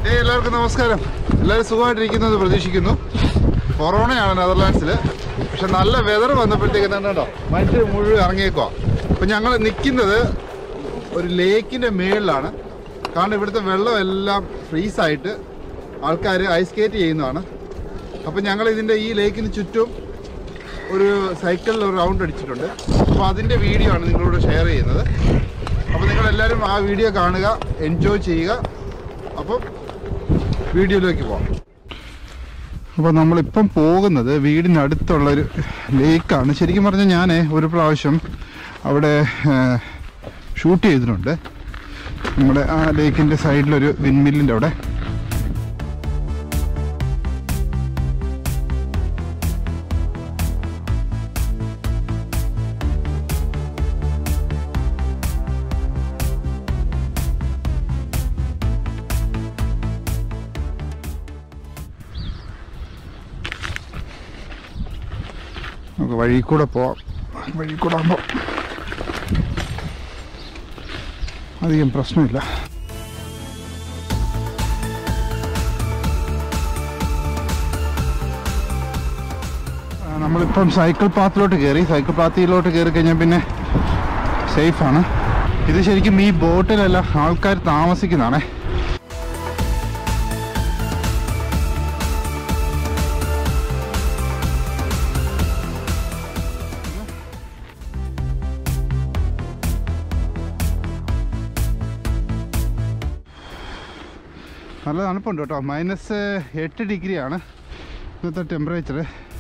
ഏയ് എല്ലാവർക്കും നമസ്കാരം എല്ലാവരും സുഖമായിട്ടിരിക്കുന്നത് പ്രതീക്ഷിക്കുന്നു കൊറോണയാണ് നെതർലാൻഡ്സിൽ പക്ഷെ നല്ല വെതർ വന്നപ്പോഴത്തേക്ക് തന്നെ കേട്ടോ മനുഷ്യർ മുഴുവൻ ഇറങ്ങിയേക്കുവാ അപ്പം ഞങ്ങൾ നിൽക്കുന്നത് ഒരു ലേക്കിൻ്റെ മേളിലാണ് കാരണം ഇവിടുത്തെ വെള്ളം എല്ലാം ഫ്രീസായിട്ട് ആൾക്കാർ ഐസ് സ്കേറ്റ് ചെയ്യുന്നതാണ് അപ്പം ഞങ്ങൾ ഇതിൻ്റെ ഈ ലേക്കിന് ചുറ്റും ഒരു സൈക്കിളിൽ ഒരു റൗണ്ട് അടിച്ചിട്ടുണ്ട് അപ്പോൾ അതിൻ്റെ വീഡിയോ ആണ് നിങ്ങളോട് ഷെയർ ചെയ്യുന്നത് അപ്പോൾ നിങ്ങളെല്ലാവരും ആ വീഡിയോ കാണുക എൻജോയ് ചെയ്യുക അപ്പം വീഡിയോയിലേക്ക് പോകാം അപ്പോൾ നമ്മളിപ്പം പോകുന്നത് വീടിനടുത്തുള്ളൊരു ലേക്കാണ് ശരിക്കും പറഞ്ഞാൽ ഞാൻ ഒരു പ്രാവശ്യം അവിടെ ഷൂട്ട് ചെയ്തിട്ടുണ്ട് നമ്മുടെ ആ ലേക്കിൻ്റെ സൈഡിലൊരു വിൻമില്ലിൻ്റെ അവിടെ നമുക്ക് വഴി കൂടെ പോവാം വഴി കൂടെ ആകുമ്പോൾ അധികം പ്രശ്നമില്ല ആ, നമ്മളിപ്പം സൈക്കിൾ പാത്തിലോട്ട് കയറി സൈക്കിൾ പാത്തിയിലോട്ട് കയറി കഴിഞ്ഞാൽ പിന്നെ സേഫാണ് ഇത് ശരിക്കും ഈ ബോട്ടിലെല്ലാം ആൾക്കാർ താമസിക്കുന്നതാണേ നല്ല തണുപ്പുണ്ട് കേട്ടോ മൈനസ് എട്ട് ഡിഗ്രിയാണ് ഇന്നത്തെ ടെമ്പറേച്ചർ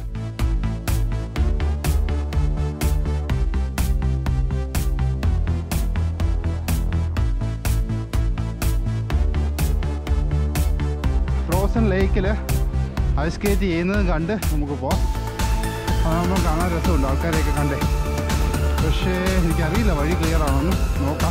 ഫ്രോസൺ ലേക്കിൽ ഐസ് സ്കേറ്റ് ചെയ്യുന്നതും കണ്ട് നമുക്ക് പോവാം അതാകുമ്പോൾ കാണാൻ രസമുണ്ട് ആൾക്കാരെയൊക്കെ കണ്ടേ പക്ഷേ എനിക്കറിയില്ല വഴി ക്ലിയർ ആണെന്ന് നോക്കാം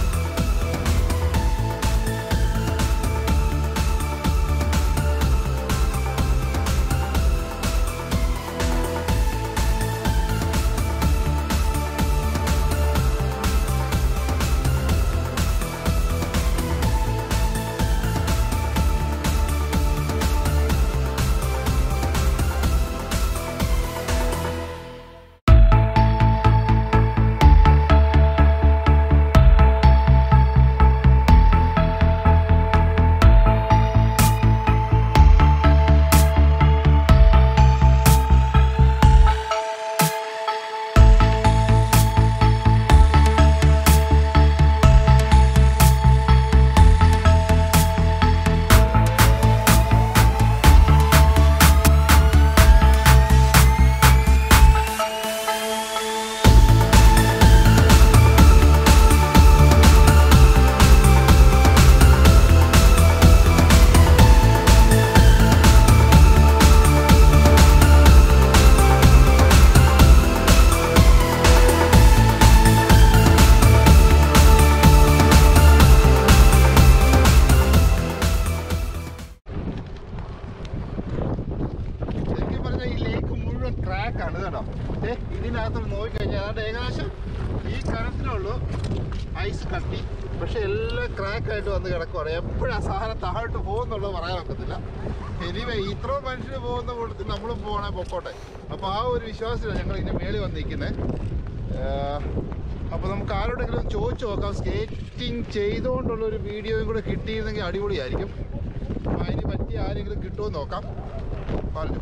ശരിക്കും പറഞ്ഞാൽ ഈ ലേക്ക് മുഴുവൻ ക്രാക്ക് ആണ് കേട്ടോ ഏ ഇതിനകത്ത് നോക്കിക്കഴിഞ്ഞാൽ അതാണ്ട് ഏകദേശം ഈ കനത്തിനുള്ളൂ ഐസ് കട്ടി പക്ഷെ എല്ലാം ക്രാക്ക് ആയിട്ട് വന്ന് കിടക്കുവാണ് എപ്പോഴും ആ സാധനം താഴോട്ട് പോകുന്നുള്ളത് പറയാൻ ഒക്കത്തില്ല എനിവേ ഇത്രയും മനുഷ്യർ പോകുന്ന കൂട്ടത്തിൽ നമ്മളും പോകണേ പൊക്കോട്ടെ അപ്പോൾ ആ ഒരു വിശ്വാസത്തിലാണ് ഞങ്ങൾ ഇതിൻ്റെ മേളിൽ വന്ന് നിൽക്കുന്നത് അപ്പോൾ നമുക്ക് ആരോടെങ്കിലും ചോദിച്ചു നോക്കാം സ്കേറ്റിംഗ് ചെയ്തുകൊണ്ടുള്ള ഒരു വീഡിയോയും കൂടെ കിട്ടിയിരുന്നെങ്കിൽ അടിപൊളിയായിരിക്കും അപ്പോൾ അതിന് പറ്റിയ ആരെങ്കിലും കിട്ടുമോ എന്ന് നോക്കാം പറഞ്ഞു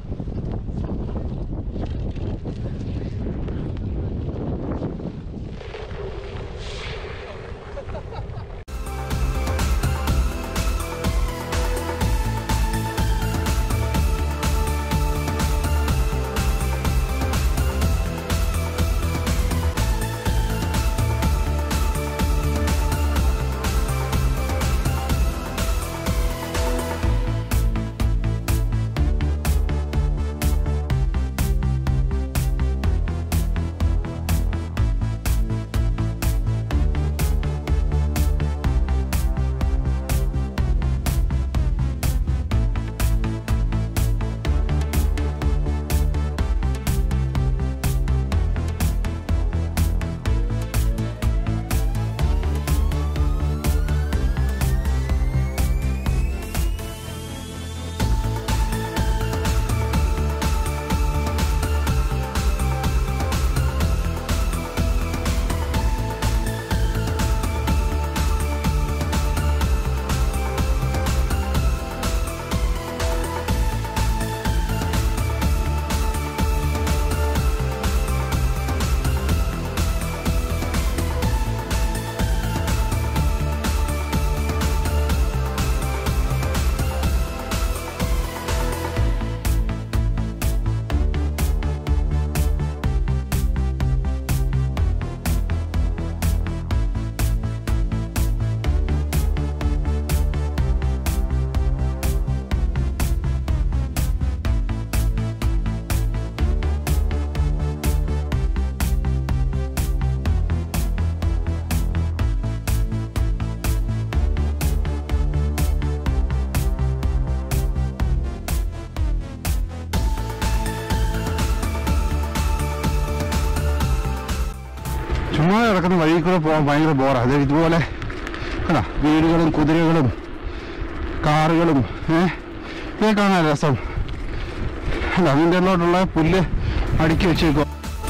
ചുമ്മാ കിടക്കുന്ന വഴി കൂടെ പോകാൻ ഭയങ്കര ബോറാണ് അത് ഇതുപോലെ കണ്ടാ വീടുകളും കുതിരകളും കാറുകളും ഏഹ് ഇതൊക്കെ കാണാൻ രസം അല്ല അതിൻ്റെ ഉള്ളിലോട്ടുള്ള പുല്ല് അടുക്കി വെച്ചേക്കുക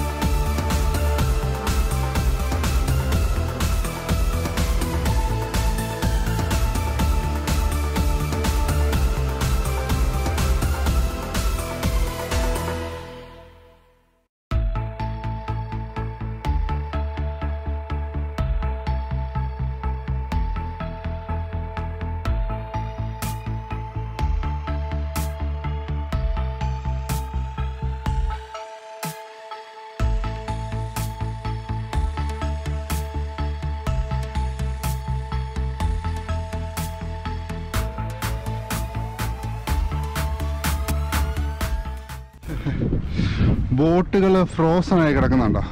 ബോട്ടുകൾ ഫ്രോസൺ ആയി കിടക്കുന്നുണ്ടോ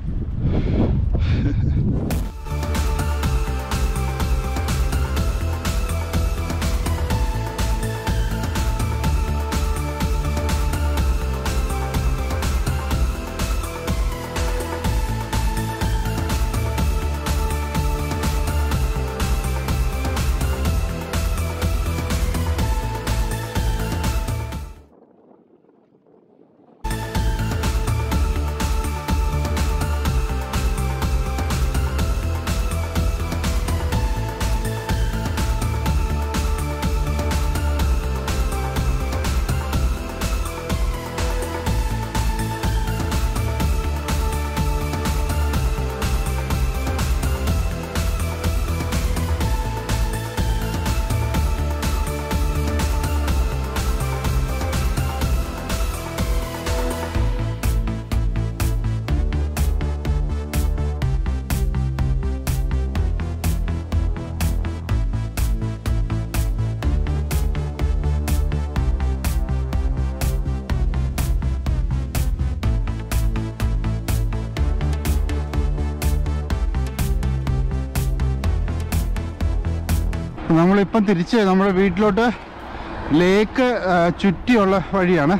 നമ്മളിപ്പം തിരിച്ച് നമ്മുടെ വീട്ടിലോട്ട് ലേക്ക് ആ, ചുറ്റിയുള്ള വഴിയാണ്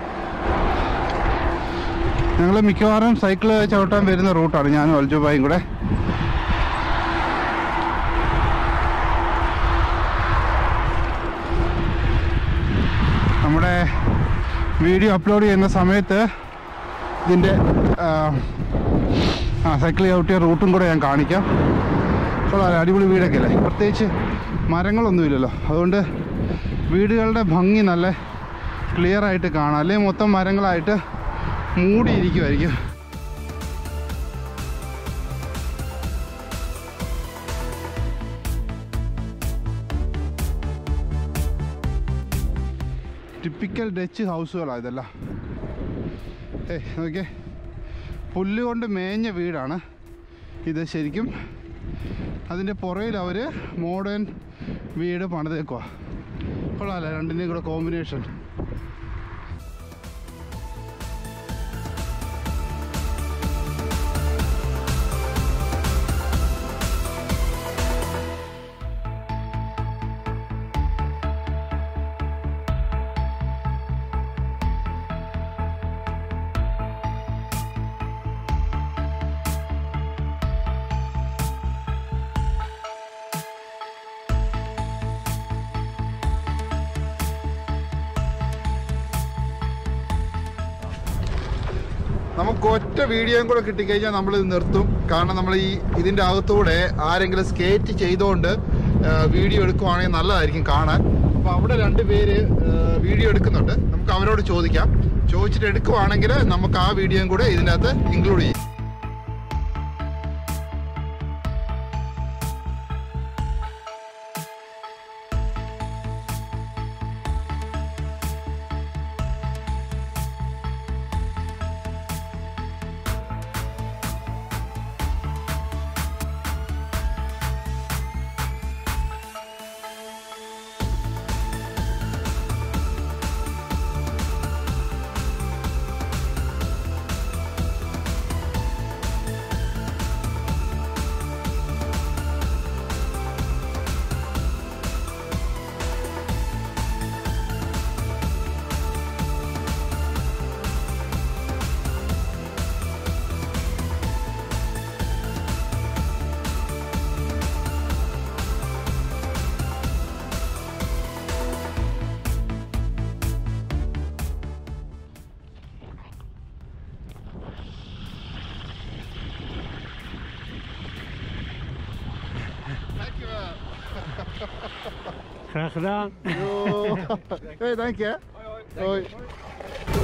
ഞങ്ങൾ മിക്കവാറും സൈക്കിള് ചവിട്ടാൻ വരുന്ന റൂട്ടാണ് ഞാനും അൽജുബായും കൂടെ നമ്മുടെ വീഡിയോ അപ്ലോഡ് ചെയ്യുന്ന സമയത്ത് ഇതിൻ്റെ ആ, ആ സൈക്കിൾ ചവിട്ടിയ റൂട്ടും കൂടെ ഞാൻ കാണിക്കാം കൊള്ളാം അടിപൊളി വീടൊക്കെ അല്ലേ പ്രത്യേകിച്ച് മരങ്ങളൊന്നുമില്ലല്ലോ അതുകൊണ്ട് വീടുകളുടെ ഭംഗി നല്ല ക്ലിയർ ആയിട്ട് കാണാം അല്ലെങ്കിൽ മൊത്തം മരങ്ങളായിട്ട് മൂടിയിരിക്കുമായിരിക്കും ടിപ്പിക്കൽ ഡച്ച് ഹൗസുകളാണ് ഇതെല്ലാം ഏയ് നോക്കിയേ പുല്ല് കൊണ്ട് മേഞ്ഞ വീടാണ് ഇത് ശരിക്കും അതിൻ്റെ പുറയിൽ അവർ മോഡേൺ വീട് പണിതേക്കുക കൊള്ളാമല്ലേ രണ്ടിൻ്റെയും കൂടെ കോമ്പിനേഷൻ നമുക്ക് ഒറ്റ വീഡിയോയും കൂടെ കിട്ടിക്കഴിഞ്ഞാൽ നമ്മൾ ഇത് നിർത്തും കാരണം നമ്മൾ ഈ ഇതിൻ്റെ അകത്തൂടെ ആരെങ്കിലും സ്കേറ്റ് ചെയ്തുകൊണ്ട് വീഡിയോ എടുക്കുവാണെങ്കിൽ നല്ലതായിരിക്കും കാണാൻ അപ്പോൾ അവിടെ രണ്ട് പേര് വീഡിയോ എടുക്കുന്നുണ്ട് നമുക്ക് അവരോട് ചോദിക്കാം ചോദിച്ചിട്ട് എടുക്കുവാണെങ്കിൽ നമുക്ക് ആ വീഡിയോയും കൂടെ ഇതിൻ്റെ അകത്ത് ഇൻക്ലൂഡ് ചെയ്യും Graag gedaan. Jo. Hey, dank je. Hoi.